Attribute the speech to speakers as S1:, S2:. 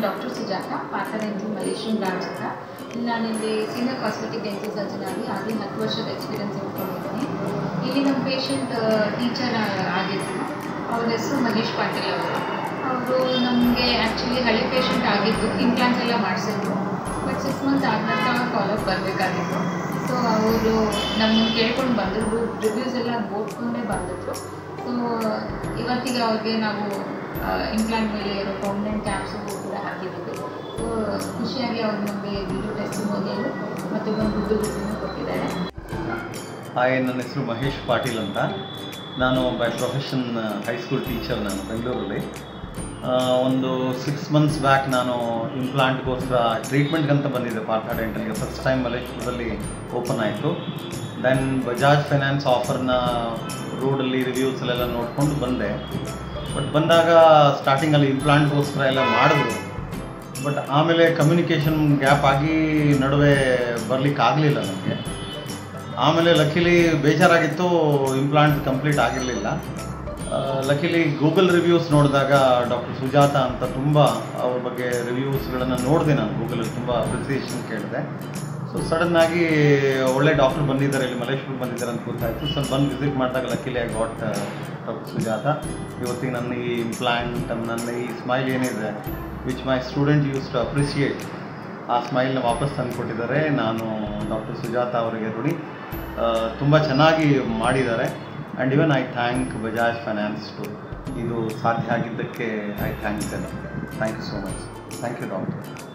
S1: doctor Sujatha ಪಾತರೆಂಜಿ Malaysian branch ಅಂತ ನಾನಿಲ್ಲಿ ಸೀನಿಯರ್ ಕಾಸ್ಮೆಟಿಕ್ ಡೆಂಟಲ್ ಸರ್ಜನ್ ಆಗಿ ಆಗಲೇ ಹತ್ತು ವರ್ಷದ ಎಕ್ಸ್ಪೀರಿಯನ್ಸ್ ಇಟ್ಕೊಂಡಿದ್ದೀನಿ ಇಲ್ಲಿ ನಮ್ಮ ಪೇಷಂಟ್ ಟೀಚರ್ ಆಗಿದ್ರು ಅವ್ರ ಹೆಸರು ಮಹೇಶ್ ಪಾಟೀಲ್ ಅವರು ಅವರು ನಮಗೆ ಆ್ಯಕ್ಚುಲಿ ಹಳೆ ಪೇಷಂಟ್ ಆಗಿದ್ದು ಇಂಪ್ಲಾಂಟ್ಸ್ ಎಲ್ಲ ಮಾಡಿಸಿದ್ರು ಬಟ್ ಸಿಕ್ಸ್ ಮಂತ್ಸ್ ಆದ ನಂತರ ಫಾಲೋಅಪ್ ಬರಬೇಕಾಗಿತ್ತು ಸೊ ಅವರು ನಮ್ಮನ್ನು ಕೇಳ್ಕೊಂಡು ಬಂದಿದ್ರು ರಿವ್ಯೂಸ್ ಎಲ್ಲ ಓದ್ಕೊಂಡೇ ಬಂದಿದ್ರು ಸೊ ಇವತ್ತಿಗೆ ಅವ್ರಿಗೆ ನಾವು ಇಂಪ್ಲಾಂಟ್ ಮೇಲೆ ಇರೋ ಪರ್ಮನೆಂಟ್ ಕ್ಯಾಪ್ಸು ಕೂಡ ಹಾಕಿದ್ದೀವಿ ಸೊ ಖುಷಿಯಾಗಿ ಅವ್ರು ನಮಗೆ ವಿಡಿಯೋ ಟೆಸ್ಟಿಮೋನಿಯಲು ಮತ್ತು ಒಂದು ಗೂಗಲ್ ರಿವ್ಯೂನು ಕೊಟ್ಟಿದ್ದಾರೆ
S2: ಹಾಯ್ ನನ್ನ ಹೆಸರು ಮಹೇಶ್ ಪಾಟೀಲ್ ಅಂತ ನಾನು ಬೈ ಪ್ರೊಫೆಷನ್ ಹೈಸ್ಕೂಲ್ ಟೀಚರ್ ನಾನು ಬೆಂಗಳೂರಲ್ಲಿ ಆ, ಒಂದು ಸಿಕ್ಸ್ ಮಂತ್ಸ್ ಬ್ಯಾಕ್ ನಾನು ಇಂಪ್ಲಾಂಟ್ಗೋಸ್ಕರ ಟ್ರೀಟ್ಮೆಂಟ್ಗಂತ ಬಂದಿದ್ದೆ ಪಾರ್ಥ ಡೆಂಟಲ್ಗೆ ಫಸ್ಟ್ ಟೈಮ್ ಮಲೇಷ್ಯಾದಲ್ಲಿ ಓಪನ್ ಆಯಿತು ದೆನ್ ಬಜಾಜ್ ಫೈನಾನ್ಸ್ ಆಫರ್ನ ರೋಡಲ್ಲಿ ರಿವ್ಯೂಸಲ್ಲೆಲ್ಲ ನೋಡಿಕೊಂಡು ಬಂದೆ ಬಟ್ ಬಂದಾಗ ಸ್ಟಾರ್ಟಿಂಗಲ್ಲಿ ಇಂಪ್ಲಾಂಟ್ಗೋಸ್ಕರ ಎಲ್ಲ ಮಾಡಿದ್ರು ಬಟ್ ಆಮೇಲೆ ಕಮ್ಯುನಿಕೇಷನ್ ಗ್ಯಾಪ್ ಆಗಿ ನಡುವೆ ಬರ್ಲಿಕ್ಕೆ ಆಗಲಿಲ್ಲ ನನಗೆ ಆಮೇಲೆ ಲಕಿಲಿ ಬೇಜಾರಾಗಿತ್ತು ಇಂಪ್ಲಾಂಟ್ ಕಂಪ್ಲೀಟ್ ಆಗಿರಲಿಲ್ಲ ಲಕಿಲಿ ಗೂಗಲ್ ರಿವ್ಯೂಸ್ ನೋಡಿದಾಗ ಡಾಕ್ಟರ್ ಸುಜಾತ ಅಂತ ತುಂಬ ಅವ್ರ ಬಗ್ಗೆ ರಿವ್ಯೂಸ್ಗಳನ್ನು ನೋಡಿದೆ ನಾನು ಗೂಗಲಲ್ಲಿ ತುಂಬ ಅಪ್ರಿಸಿಯೇಷನ್ ಕೇಳಿದೆ ಸೊ ಸಡನ್ನಾಗಿ ಒಳ್ಳೆ ಡಾಕ್ಟರ್ ಬಂದಿದ್ದಾರೆ ಇಲ್ಲಿ ಮಲೇಶ್ವರ್ ಬಂದಿದ್ದಾರೆ ಅಂತ ಗೊತ್ತಾಯಿತು ಸೊ ಬಂದು ವಿಸಿಟ್ ಮಾಡಿದಾಗ luckily I got doctor Sujatha ಇವತ್ತಿಗೆ ನನ್ನ ಈ ಇಂಪ್ಲಾಂಟ್ ನನ್ನ ಈ ಸ್ಮೈಲ್ ಏನಿದೆ which my student use to appreciate ಆ ಸ್ಮೈಲ್ನ ವಾಪಸ್ ತಂದು ಕೊಟ್ಟಿದ್ದಾರೆ ನಾನು ಡಾಕ್ಟರ್ ಸುಜಾತ ಅವರಿಗೆ ಋಣಿ ತುಂಬ ಚೆನ್ನಾಗಿ ಮಾಡಿದ್ದಾರೆ and even I thank Bajaj finance to ಇದು ಸಾಧ್ಯ ಆಗಿದ್ದಕ್ಕೆ ಐ ಥ್ಯಾಂಕ್ಸ್ ಎಲ್ಲ thank you so much thank you doctor